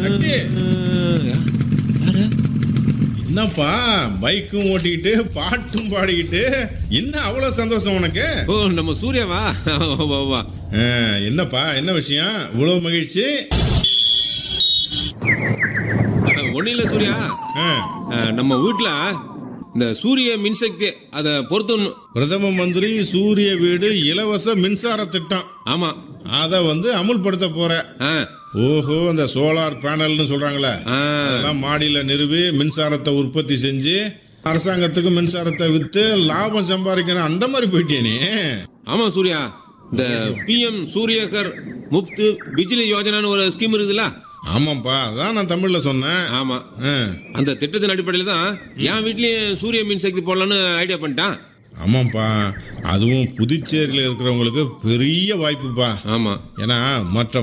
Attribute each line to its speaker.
Speaker 1: சக்தி
Speaker 2: யாரு
Speaker 1: என்னப்பா பைக்கும் ஓட்டிக்கிட்டு பாட்டும் பாடிக்கிட்டு என்ன அவ்வளவு சந்தோஷம் உனக்கு
Speaker 2: ஓ நம்ம சூர்யாவா வா, வா.
Speaker 1: ஆ, என்னப்பா என்ன விஷயம் இவ்வளவு மகிழ்ச்சி
Speaker 2: ஒண்ணும் இல்ல சூர்யா
Speaker 1: ஆ,
Speaker 2: அஹ், நம்ம வீட்ல இந்த சூரிய மின்சக்தி அதை பொருத்தணும்
Speaker 1: பிரதம மந்திரி சூரிய வீடு இலவச மின்சார திட்டம்
Speaker 2: ஆமா
Speaker 1: அதை வந்து அமுல்படுத்த போற
Speaker 2: ஆ,
Speaker 1: ஓஹோ அந்த சோலார் பேனல்னு சொல்றாங்களே
Speaker 2: ஆ.
Speaker 1: அதெல்லாம் மாடியில நிறுவி மின்சாரத்தை உற்பத்தி செஞ்சு அரசாங்கத்துக்கு மின்சாரத்தை வித்து லாபம் சம்பாதிக்கணும் அந்த மாதிரி போயிட்டே நீ
Speaker 2: ஆமா சூர்யா இந்த பிஎம் சூரியகர் முஃப்த் பிஜிலி யோஜனான்னு ஒரு ஸ்கீம் இருக்குதுல்ல
Speaker 1: ஆமாப்பா அதான் நான் தமிழ்ல சொன்னேன்
Speaker 2: ஆமா
Speaker 1: ஆ.
Speaker 2: அந்த திட்டத்தின் அடிப்படையில் தான் என் வீட்லயும் சூரிய மின்சக்தி போடலான்னு ஐடியா பண்ணிட்டான்
Speaker 1: ஆமாப்பா அதுவும் புதுச்சேரியில் இருக்கிறவங்களுக்கு பெரிய வாய்ப்புப்பா
Speaker 2: ஆமா
Speaker 1: ஏன்னா மற்ற